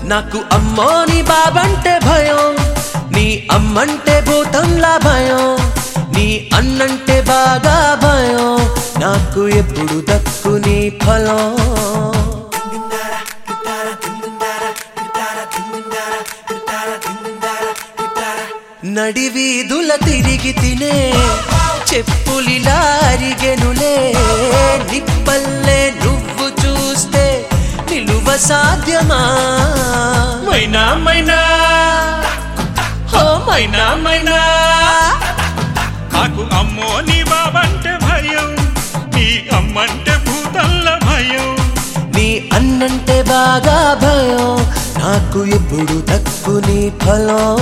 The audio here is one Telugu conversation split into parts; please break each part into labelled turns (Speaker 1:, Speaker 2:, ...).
Speaker 1: నాకు అమ్మో నీ బాబంటే భయం నీ అమ్మంటే భూతంలా భయం నీ అన్నంటే బాగా భయం నాకు ఎప్పుడు దక్కు నీ ఫలం నడివీధుల తిరిగి తినే చెప్పులిలా అరిగెనులే నిప్పల్లే నువ్వు చూస్తే నిలువ సాధ్యమా మైనా మైనా హో మైనా మైనా
Speaker 2: నాకు అమ్మో నీ బాబంటే భయం నీ అమ్మంటే భూతల్ల భయం
Speaker 1: నీ అన్నంటే బాగా భయం నాకు ఎప్పుడు దక్కు నీ ఫలం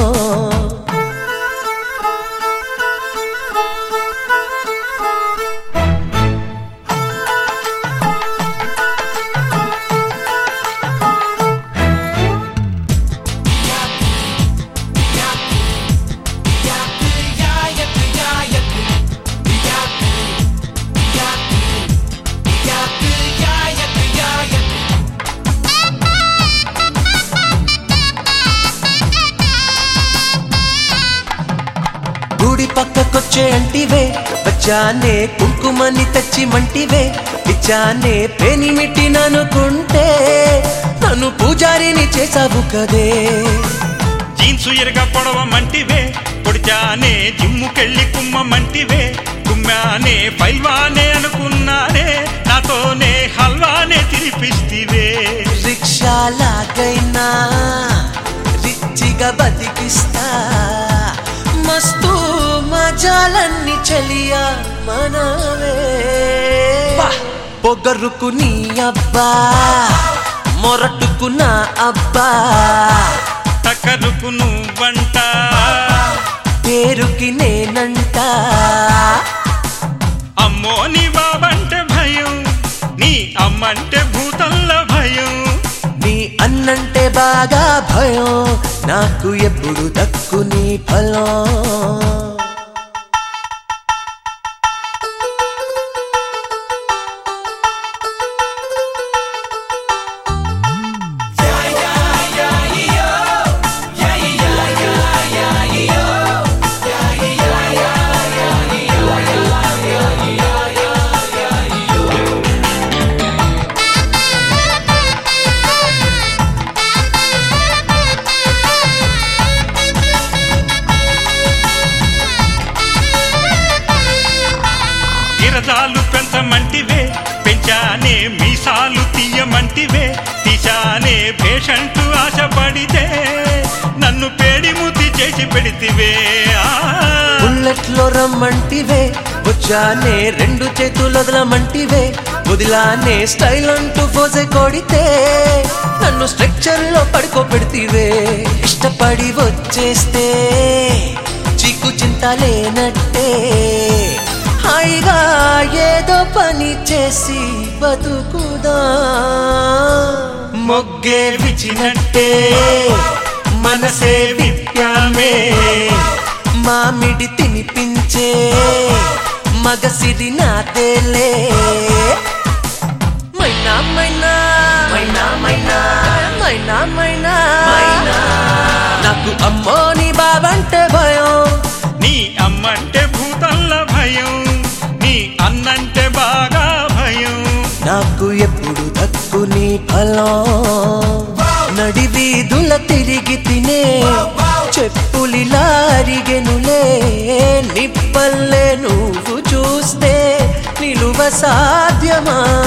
Speaker 1: గుడి పక్కకొచ్చే అంటివే వచ్చానే కుంకుమని తెచ్చి మంటివే ఇచ్చానే పెనిమిటిననుకుంటే నన్ను పూజారిని చేసావు కదే
Speaker 2: జీన్సు ఎరగ పొడవ మంటివే పొడిచానే జిమ్ముకెళ్ళి కుమ్మ మంటివే కుమ్మానే పైల్వానే అనుకున్నానే నాతోనే హల్వానే తినిపిస్తివే
Speaker 1: రిక్షాలాగైనా రిచ్చిగా బతికిస్తా మస్తు మజాలన్నీ చలియా మనవే పొగరుకు నీ అబ్బా మొరటుకు నా అబ్బా
Speaker 2: టకరుకు నువ్వంట
Speaker 1: పేరుకి నేనంట
Speaker 2: అమ్మో నీ బాబంటే భయం నీ అమ్మంటే భూతల్ల భయం
Speaker 1: నీ అన్నంటే బాగా భయం నాకు ఎప్పుడు దక్కు నీ ఫలం
Speaker 2: గిరజాలు పెంచమంటివే పెంచానే మీసాలు తీయమంటివే తీశానే పేషంటు ఆశపడితే నన్ను పేడి ముద్ది చేసి పెడితివే ఆ.
Speaker 1: బుల్లెట్లో రమ్మంటివే వచ్చానే రెండు చేతులు వదలమంటివే వదిలానే స్టైల్ అంటూ పోసే కొడితే నన్ను స్ట్రక్చర్ లో పడుకోబెడితివే ఇష్టపడి వచ్చేస్తే చీకు చింత లేనట్టే హాయిగా ఏదో పని చేసి బతుకుదా మొగ్గే విచినట్టే మనసే విప్యామే మామిడి తినిపించే మగసిరి నాదేలే మైనా మైనా మైనా మైనా మైనా మైనా మైనా నాకు అమ్మో నీ బాబంటే భయం
Speaker 2: నీ అమ్మంటే భూతల్ల భయం నీ అన్నంటే బాగా భయం
Speaker 1: నాకు ఎప్పుడు దక్కు నీ ఫలం నడి వీధుల తిరిగి తినే చెప్పులిలా అరిగెనులే నిప్పల్లే నువ్వు చూస్తే నిలువ సాధ్యమా